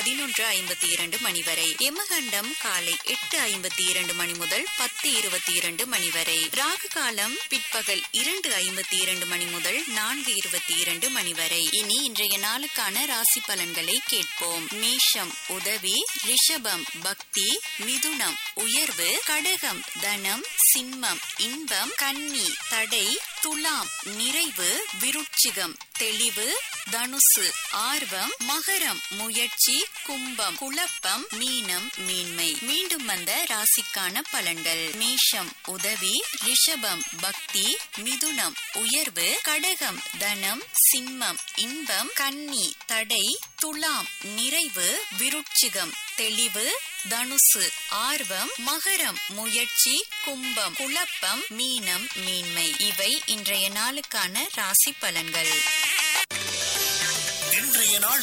பதினொன்று ஐம்பத்தி இரண்டு மணி வரை யமகண்டம் காலை எட்டு ஐம்பத்தி இரண்டு மணி முதல் பத்து இருபத்தி இரண்டு மணி வரை ராகு காலம் பிற்பகல் இரண்டு ஐம்பத்தி இரண்டு மணி முதல் நான்கு இருபத்தி இரண்டு மணி வரை இனி இன்றைய நாளுக்கான ராசி பலன்களை கேட்போம் மேஷம் உதவி ரிஷபம் பக்தி மிதுனம் உயர்வு கடகம் தனம் சிம்மம் இன்பம் கன்னி தடை துலாம் நிறைவு விருட்சிகம் தெளிவு தனுசு ஆர்வம் மகரம் முயற்சி கும்பம் குழப்பம் மீனம் மீன்மை மீண்டும் வந்த ராசிக்கான பலன்கள் மேஷம் உதவி ரிஷபம் பக்தி மிதுனம் உயர்வு கடகம் தனம் சிம்மம் இன்பம் கன்னி தடை துலாம் நிறைவு விருட்சிகம் தெளிவு தனுசு ஆர்வம் மகரம் முயற்சி கும்பம் குழப்பம் மீனம் மீன்மை இவை இன்றைய நாளுக்கான ராசி பலன்கள் இன்றைய நாள்